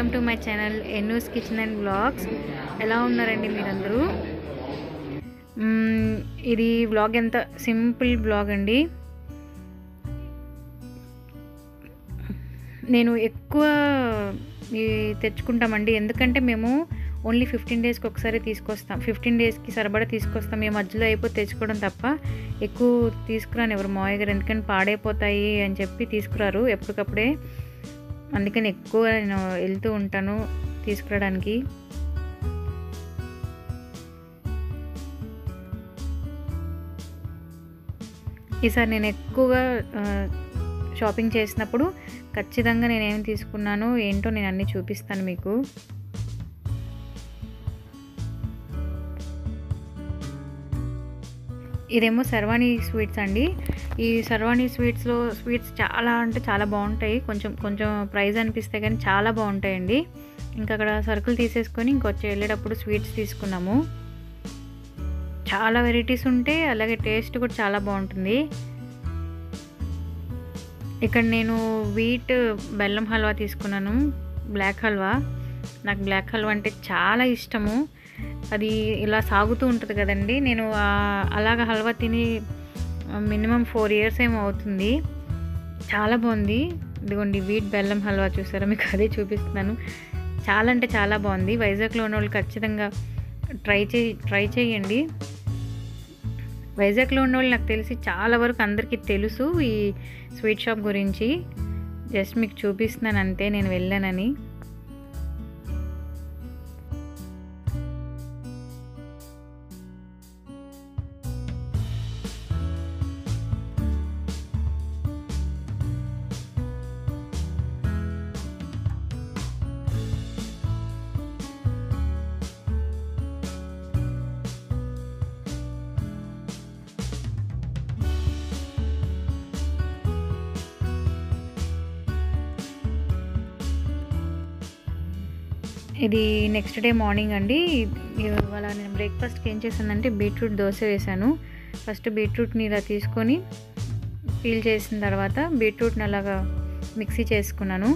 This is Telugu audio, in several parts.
వెల్కమ్ టు మై ఛానల్ ఎన్నూస్ కిచెన్ అండ్ బ్లాగ్స్ ఎలా ఉన్నారండి మీరందరూ మ్మ్, ఇది వ్లాగ్ ఎంత సింపుల్ బ్లాగ్ అండి నేను ఎక్కువ ఇవి తెచ్చుకుంటామండి ఎందుకంటే మేము ఓన్లీ ఫిఫ్టీన్ డేస్కి ఒకసారి తీసుకొస్తాం ఫిఫ్టీన్ డేస్కి సరిపడా తీసుకొస్తాం ఈ మధ్యలో అయిపోతే తెచ్చుకోవడం తప్ప ఎక్కువ తీసుకురాను ఎవరు మావయ్య గారు ఎందుకంటే పాడైపోతాయి అని చెప్పి తీసుకురారు ఎప్పటికప్పుడే అందుకని ఎక్కువ నేను వెళ్తూ ఉంటాను తీసుకురావడానికి ఈసారి నేను ఎక్కువగా ఆ, షాపింగ్ చేసినప్పుడు ఖచ్చితంగా నేను ఏం తీసుకున్నానో ఏంటో నేను అన్నీ చూపిస్తాను మీకు ఇదేమో సర్వాణి స్వీట్స్ అండి ఈ సర్వాణి స్వీట్స్లో స్వీట్స్ చాలా అంటే చాలా బాగుంటాయి కొంచెం కొంచెం ప్రైస్ అనిపిస్తే కానీ చాలా బాగుంటాయండి ఇంకా అక్కడ సరుకులు తీసేసుకొని ఇంకొచ్చి వెళ్ళేటప్పుడు స్వీట్స్ తీసుకున్నాము చాలా వెరైటీస్ ఉంటాయి అలాగే టేస్ట్ కూడా చాలా బాగుంటుంది ఇక్కడ నేను వీట్ బెల్లం హల్వా తీసుకున్నాను బ్లాక్ హల్వా నాకు బ్లాక్ హల్వా అంటే చాలా ఇష్టము అది ఇలా సాగుతూ ఉంటుంది కదండి నేను ఆ- అలాగ హల్వా తిని మినిమం ఫోర్ ఇయర్స్ ఏమో అవుతుంది చాలా బాగుంది ఇదిగోండి వీట్ బెల్లం హల్వా చూసారా మీకు అదే చూపిస్తున్నాను చాలా అంటే చాలా బాగుంది వైజాగ్లో ఉన్న వాళ్ళు ఖచ్చితంగా ట్రై చేయి ట్రై చేయండి వైజాగ్లో ఉన్న వాళ్ళు నాకు తెలిసి చాలా వరకు అందరికీ తెలుసు ఈ స్వీట్ షాప్ గురించి జస్ట్ మీకు చూపిస్తున్నాను అంతే నేను వెళ్ళానని ఇది నెక్స్ట్ డే మార్నింగ్ అండి ఇవాళ నేను బ్రేక్ఫాస్ట్కి ఏం చేశానంటే బీట్రూట్ దోశ వేశాను ఫస్ట్ బీట్రూట్ని ఇలా తీసుకొని పీల్ చేసిన తర్వాత బీట్రూట్ని అలాగా మిక్సీ చేసుకున్నాను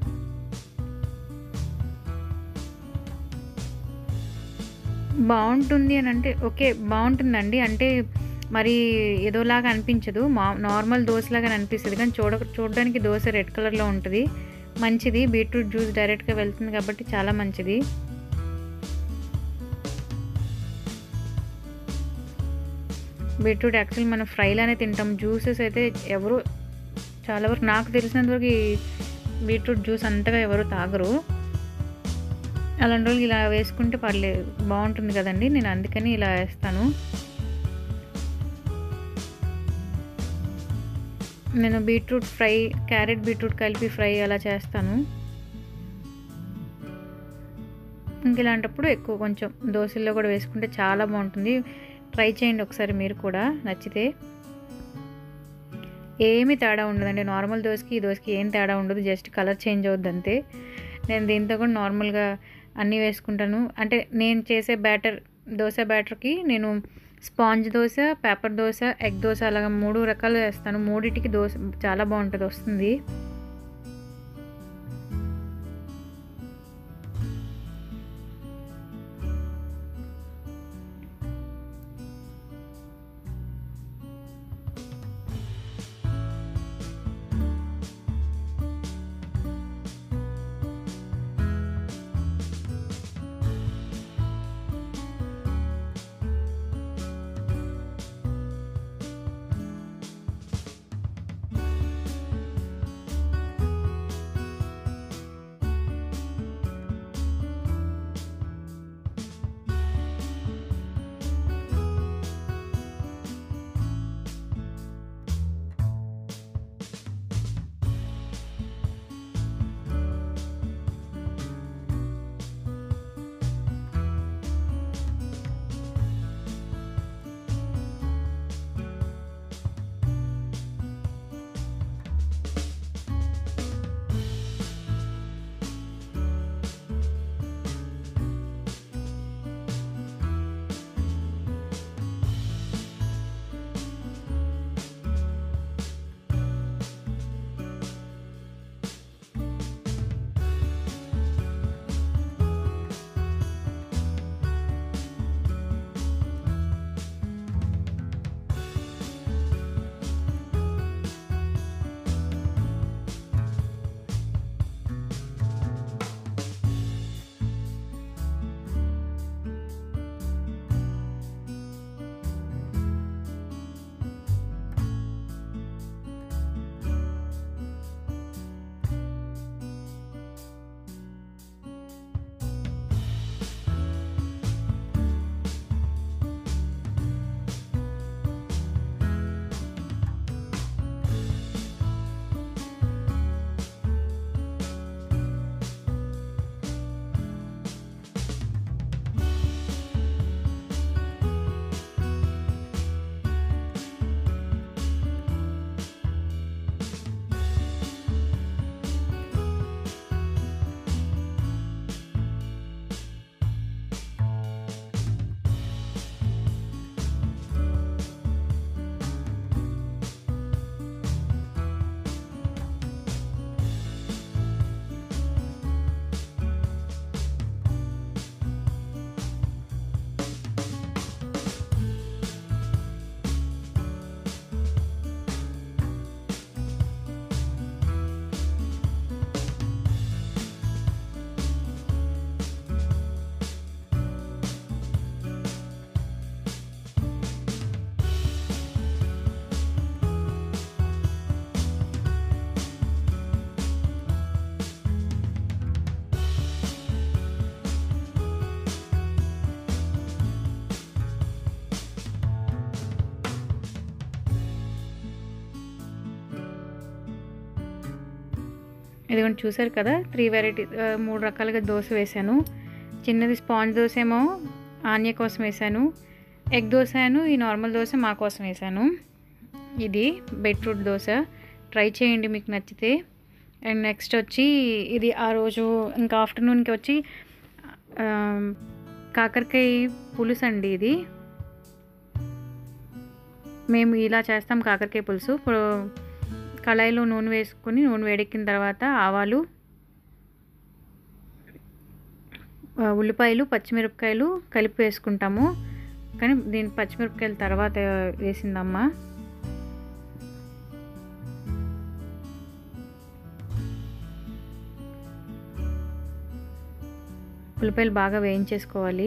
బాగుంటుంది అని అంటే ఓకే బాగుంటుందండి అంటే మరి ఏదోలాగా అనిపించదు మా నార్మల్ దోశలాగా అనిపిస్తుంది కానీ చూడ చూడడానికి దోశ రెడ్ కలర్లో ఉంటుంది మంచిది బీట్రూట్ జ్యూస్ డైరెక్ట్గా వెళ్తుంది కాబట్టి చాలా మంచిది బీట్రూట్ యాక్చువల్ మనం ఫ్రైలానే తింటాం జ్యూసెస్ అయితే ఎవరు చాలా వరకు నాకు తెలిసినంత వరకు ఈ బీట్రూట్ జ్యూస్ అంతగా ఎవరు తాగరు అలాంటి రోజులు ఇలా వేసుకుంటే పర్లేదు బాగుంటుంది కదండి నేను అందుకని ఇలా వేస్తాను నేను బీట్రూట్ ఫ్రై క్యారెట్ బీట్రూట్ కలిపి ఫ్రై అలా చేస్తాను ఇంక ఇలాంటప్పుడు ఎక్కువ కొంచెం దోశల్లో కూడా వేసుకుంటే చాలా బాగుంటుంది ట్రై చేయండి ఒకసారి మీరు కూడా నచ్చితే ఏమీ తేడా ఉండదండి నార్మల్ దోశకి ఈ దోశకి ఏం తేడా ఉండదు జస్ట్ కలర్ చేంజ్ అవుద్ది అంతే నేను దీంతో కూడా నార్మల్గా అన్నీ వేసుకుంటాను అంటే నేను చేసే బ్యాటర్ దోశ బ్యాటర్కి నేను sponge dosa paper dosa egg dosa అలాగా మూడు రకాలు వేస్తాను మూడిటికి దోశ చాలా బాగుంటుంది వస్తుంది ఇదిగోండి చూసారు కదా త్రీ వెరైటీ మూడు రకాలుగా దోశ వేశాను చిన్నది స్పాంజ్ దోశ ఏమో ఆన్య కోసం వేశాను ఎగ్ దోశ అను ఈ నార్మల్ దోశ మా కోసం వేశాను ఇది బీట్రూట్ దోశ ట్రై చేయండి మీకు నచ్చితే అండ్ నెక్స్ట్ వచ్చి ఇది ఆ రోజు ఇంకా ఆఫ్టర్నూన్కి వచ్చి ఆ, కాకరకాయ పులుసు అండి ఇది మేము ఇలా చేస్తాం కాకరకాయ పులుసు ఇప్పుడు కళాయిలో నూనె వేసుకొని నూనె వేడెక్కిన తర్వాత ఆవాలు ఆ, ఉల్లిపాయలు పచ్చిమిరపకాయలు కలిపి వేసుకుంటాము కానీ దీని పచ్చిమిరపకాయలు తర్వాత వేసిందమ్మా ఉల్లిపాయలు బాగా వేయించేసుకోవాలి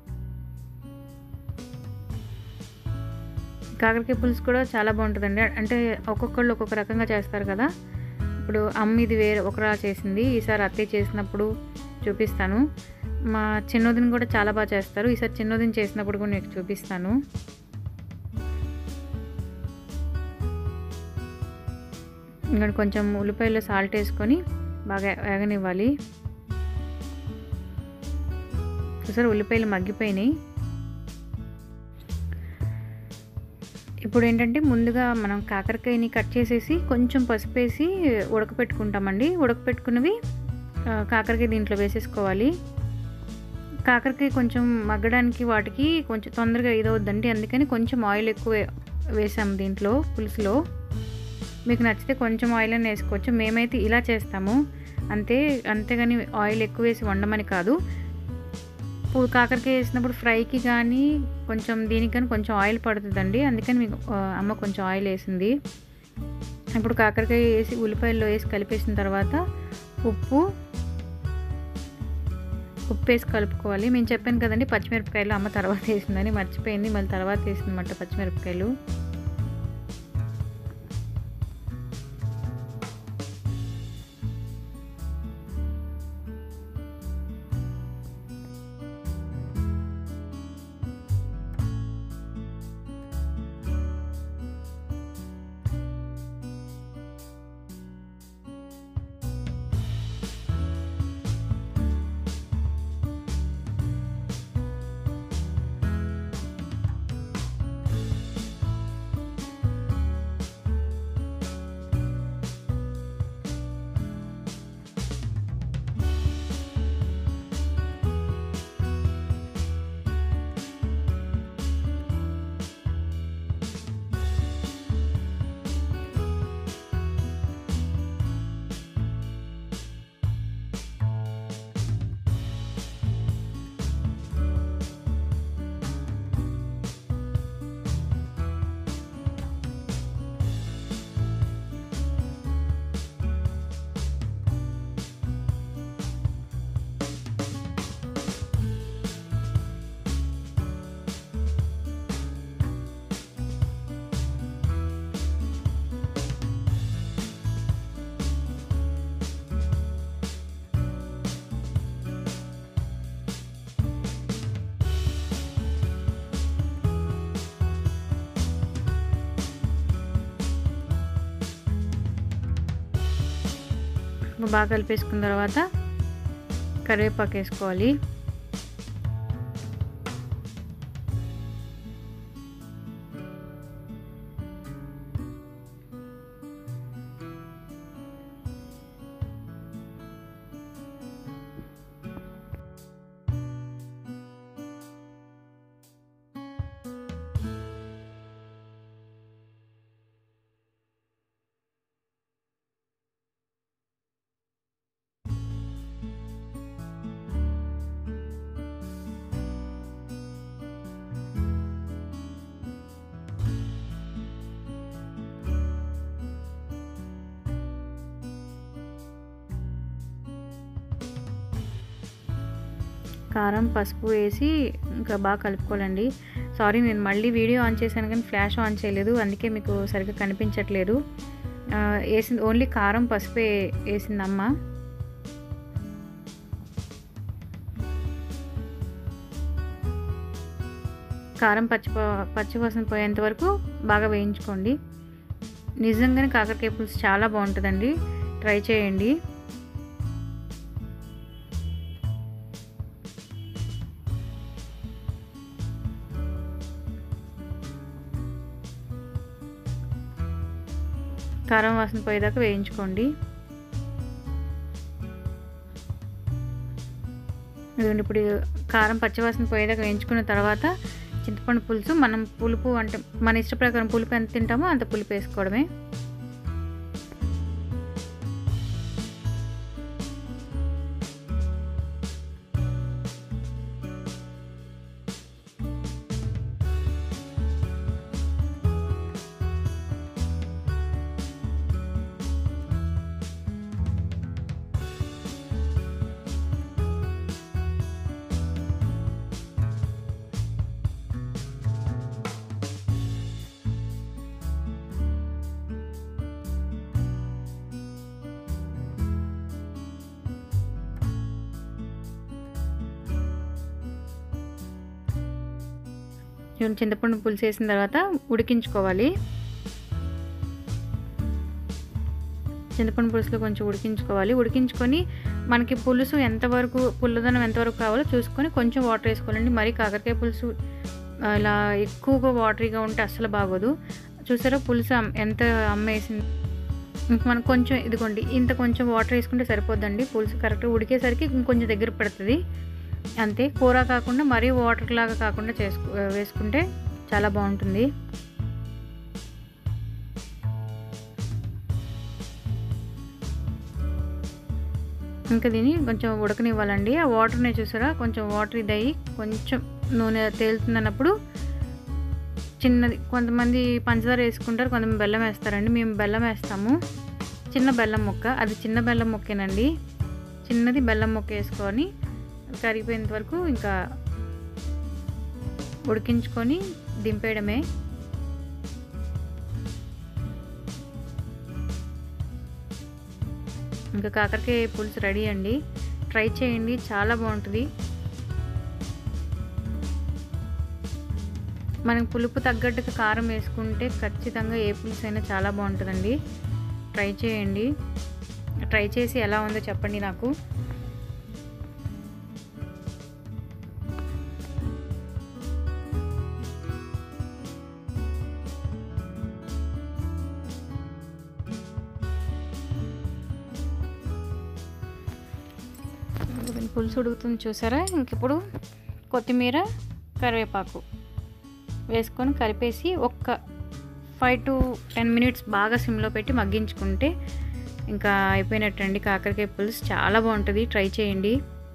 కాకరకాయ పులుసు కూడా చాలా బాగుంటుందండి అంటే ఒక్కొక్కళ్ళు ఒక్కొక్క రకంగా చేస్తారు కదా ఇప్పుడు అమ్మ ఇది వేరే ఒకరా చేసింది ఈసారి అత్తయ్య చేసినప్పుడు చూపిస్తాను మా చిన్నోదిని కూడా చాలా బాగా చేస్తారు ఈసారి చిన్నోదిని చేసినప్పుడు కూడా నీకు చూపిస్తాను ఇంకా కొంచెం ఉల్లిపాయలు సాల్ట్ వేసుకొని బాగా వేగనివ్వాలి చూసారు ఉల్లిపాయలు మగ్గిపోయినాయి ఇప్పుడు ఏంటంటే ముందుగా మనం కాకరకాయని కట్ చేసేసి కొంచెం పసుపు వేసి ఉడకపెట్టుకుంటామండి ఉడకపెట్టుకున్నవి ఆ, కాకరకాయ దీంట్లో వేసేసుకోవాలి కాకరకాయ కొంచెం మగ్గడానికి వాటికి కొంచెం తొందరగా ఇదవుద్దండి అందుకని కొంచెం ఆయిల్ ఎక్కువ వేసాము దీంట్లో పులుసులో మీకు నచ్చితే కొంచెం ఆయిల్ అని వేసుకోవచ్చు మేమైతే ఇలా చేస్తాము అంతే అంతేగాని ఆయిల్ ఎక్కువ వేసి వండమని కాదు ఇప్పుడు కాకరకాయ వేసినప్పుడు ఫ్రైకి కానీ కొంచెం దీనికి కానీ కొంచెం ఆయిల్ పడుతుందండి అందుకని మీకు ఆ, అమ్మ కొంచెం ఆయిల్ వేసింది ఇప్పుడు కాకరకాయ వేసి ఉల్లిపాయల్లో వేసి కలిపేసిన తర్వాత ఉప్పు ఉప్పు వేసి కలుపుకోవాలి మేము చెప్పాను కదండి పచ్చిమిరపకాయలు అమ్మ తర్వాత వేసిందని మర్చిపోయింది మళ్ళీ తర్వాత వేసిందన్నమాట పచ్చిమిరపకాయలు బాగా కలిపేసుకున్న తర్వాత కరివేపాకు వేసుకోవాలి కారం పసుపు వేసి ఇంకా బాగా కలుపుకోవాలండి సారీ నేను మళ్ళీ వీడియో ఆన్ చేశాను కానీ ఫ్లాష్ ఆన్ చేయలేదు అందుకే మీకు సరిగ్గా కనిపించట్లేదు ఆ, వేసింది ఓన్లీ కారం పసుపే వేసింది అమ్మ కారం పచ్చి పచ్చివాసన పోయేంత వరకు బాగా వేయించుకోండి నిజంగానే కాకరకాయ పులుసు చాలా బాగుంటుందండి ట్రై చేయండి కారం వాసన పోయేదాకా వేయించుకోండి ఇదిగోండి ఇప్పుడు కారం పచ్చివాసన పోయేదాకా వేయించుకున్న తర్వాత చింతపండు పులుసు మనం పులుపు అంటే మన ఇష్ట ప్రకారం పులుపు ఎంత తింటామో అంత పులుపు వేసుకోవడమే చూడండి చింతపండు పులుసు వేసిన తర్వాత ఉడికించుకోవాలి చింతపండు పులుసులో కొంచెం ఉడికించుకోవాలి ఉడికించుకొని మనకి పులుసు ఎంతవరకు పుల్లదనం ఎంతవరకు కావాలో చూసుకొని కొంచెం వాటర్ వేసుకోవాలండి మరీ కాకరకాయ పులుసు ఆ, ఇలా ఎక్కువగా వాటరీగా ఉంటే అస్సలు బాగోదు చూసారా పులుసు అమ్- ఎంత అమ్మేసింది ఇంక మనం కొంచెం ఇదిగోండి ఇంత కొంచెం వాటర్ వేసుకుంటే సరిపోద్దండి పులుసు కరెక్ట్గా ఉడికేసరికి ఇంకొంచెం దగ్గర పడుతుంది అంతే కూర కాకుండా మరీ వాటర్ లాగా కాకుండా చేసుకు వేసుకుంటే చాలా బాగుంటుంది ఇంకా దీన్ని కొంచెం ఉడకనివ్వాలండి ఆ వాటర్ని చూసారా కొంచెం వాటర్ ఇది అయ్యి కొంచెం నూనె తేలుతుందన్నప్పుడు చిన్నది కొంతమంది పంచదార వేసుకుంటారు కొంతమంది బెల్లం వేస్తారండి మేము బెల్లం వేస్తాము చిన్న బెల్లం ముక్క అది చిన్న బెల్లం ముక్కేనండి చిన్నది బెల్లం ముక్క వేసుకొని కరిగిపోయేంత వరకు ఇంకా ఉడికించుకొని దింపేయడమే ఇంకా కాకరకాయ పులుసు రెడీ అండి ట్రై చేయండి చాలా బాగుంటుంది మనకి పులుపు తగ్గట్టుగా కారం వేసుకుంటే ఖచ్చితంగా ఏ పులుసు అయినా చాలా బాగుంటుందండి ట్రై చేయండి ట్రై చేసి ఎలా ఉందో చెప్పండి నాకు ఇదిగోండి, పులుసు ఉడుకుతుంది చూసారా ఇంక ఇప్పుడు కొత్తిమీర కరివేపాకు వేసుకొని కలిపేసి ఒక్క ఫైవ్ టు టెన్ మినిట్స్ బాగా సిమ్లో పెట్టి మగ్గించుకుంటే ఇంకా అయిపోయినట్టండి కాకరకాయ పులుసు చాలా బాగుంటుంది ట్రై చేయండి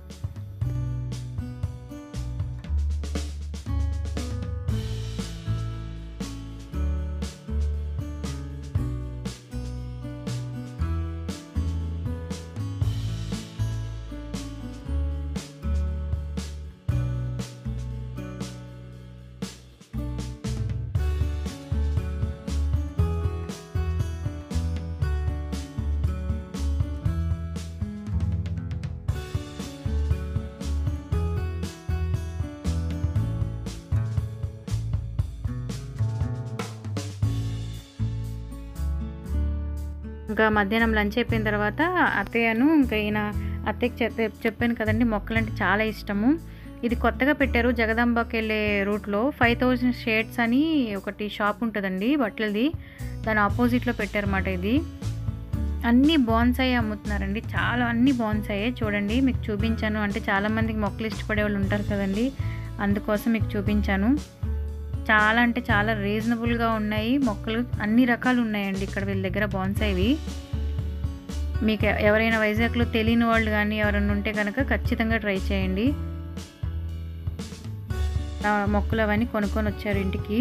ఇంకా మధ్యాహ్నం లంచ్ అయిపోయిన తర్వాత అత్తయ్యను ఇంకా ఈయన అత్తయ్యకి చెప్ చెప్పాను కదండి మొక్కలంటే చాలా ఇష్టము ఇది కొత్తగా పెట్టారు జగదాంబకి వెళ్ళే రూట్లో ఫైవ్ థౌజండ్ షేడ్స్ అని ఒకటి షాప్ ఉంటుందండి బట్టలది దాని ఆపోజిట్లో పెట్టారన్నమాట ఇది అన్నీ బాన్సాయి అమ్ముతున్నారండి చాలా అన్నీ బాన్సాయే చూడండి మీకు చూపించాను అంటే చాలామందికి మొక్కలు ఇష్టపడే వాళ్ళు ఉంటారు కదండి అందుకోసం మీకు చూపించాను చాలా అంటే చాలా రీజనబుల్గా ఉన్నాయి మొక్కలు అన్ని రకాలు ఉన్నాయండి ఇక్కడ వీళ్ళ దగ్గర బాన్సాయివి మీకు ఎ- ఎవరైనా వైజాగ్లో తెలియని వాళ్ళు కానీ ఎవరైనా ఉంటే కనుక ఖచ్చితంగా ట్రై చేయండి ఆ మొక్కలు అవన్నీ కొనుక్కొని వచ్చారు ఇంటికి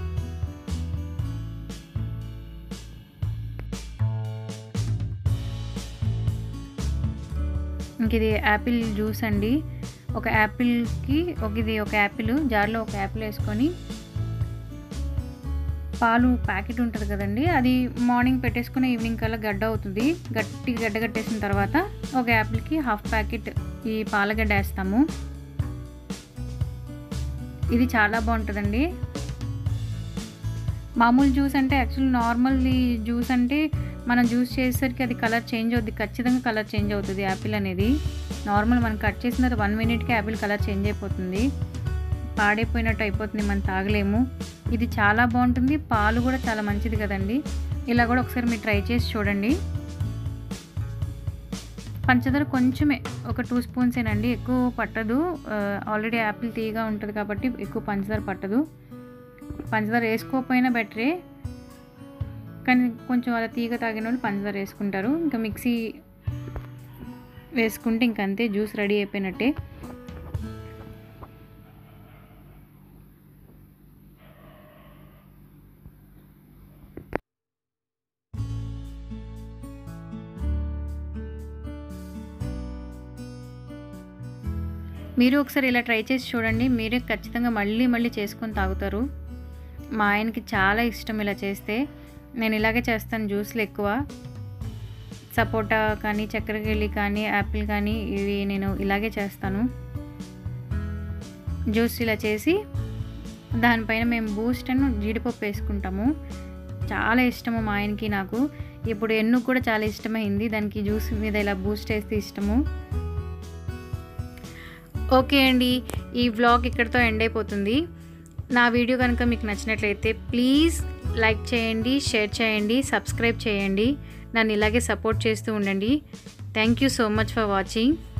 ఇంక ఇది యాపిల్ జ్యూస్ అండి ఒక యాపిల్కి ఒక ఇది ఒక యాపిల్ జార్లో ఒక యాపిల్ వేసుకొని పాలు ప్యాకెట్ ఉంటుంది కదండి అది మార్నింగ్ పెట్టేసుకుని ఈవినింగ్ కల్లా గడ్డ అవుతుంది గట్టి గడ్డ కట్టేసిన తర్వాత ఒక యాపిల్కి హాఫ్ ప్యాకెట్ ఈ పాలగడ్డ వేస్తాము ఇది చాలా బాగుంటుందండి మామూలు జ్యూస్ అంటే యాక్చువల్ నార్మల్ జ్యూస్ అంటే మనం జ్యూస్ చేసేసరికి అది కలర్ చేంజ్ అవుద్ది ఖచ్చితంగా కలర్ చేంజ్ అవుతుంది యాపిల్ అనేది నార్మల్ మనం కట్ చేసిన తర్వాత వన్ మినిట్కి యాపిల్ కలర్ చేంజ్ అయిపోతుంది పాడైపోయినట్టు అయిపోతుంది మనం తాగలేము ఇది చాలా బాగుంటుంది పాలు కూడా చాలా మంచిది కదండి ఇలా కూడా ఒకసారి మీరు ట్రై చేసి చూడండి పంచదార కొంచెమే ఒక టూ స్పూన్సేనండి ఎక్కువ పట్టదు ఆల్రెడీ యాపిల్ తీగా ఉంటుంది కాబట్టి ఎక్కువ పంచదార పట్టదు పంచదార వేసుకోకపోయినా బెటరే కానీ కొంచెం అలా తీగ తాగిన వాళ్ళు పంచదార వేసుకుంటారు ఇంకా మిక్సీ వేసుకుంటే ఇంకంతే జ్యూస్ రెడీ అయిపోయినట్టే మీరు ఒకసారి ఇలా ట్రై చేసి చూడండి మీరే ఖచ్చితంగా మళ్ళీ మళ్ళీ చేసుకొని తాగుతారు మా ఆయనకి చాలా ఇష్టం ఇలా చేస్తే నేను ఇలాగే చేస్తాను జ్యూస్లు ఎక్కువ సపోటా కానీ చక్కెరకేళి కానీ యాపిల్ కానీ ఇవి నేను ఇలాగే చేస్తాను జ్యూస్ ఇలా చేసి దానిపైన మేము బూస్ట్ అని జీడిపప్పు వేసుకుంటాము చాలా ఇష్టము మా ఆయనకి నాకు ఇప్పుడు ఎన్ను కూడా చాలా ఇష్టమైంది దానికి జ్యూస్ మీద ఇలా బూస్ట్ వేస్తే ఇష్టము ఓకే అండి ఈ వ్లాగ్ ఇక్కడితో ఎండ్ అయిపోతుంది నా వీడియో కనుక మీకు నచ్చినట్లయితే ప్లీజ్ లైక్ చేయండి షేర్ చేయండి సబ్స్క్రైబ్ చేయండి నన్ను ఇలాగే సపోర్ట్ చేస్తూ ఉండండి thank you so much for watching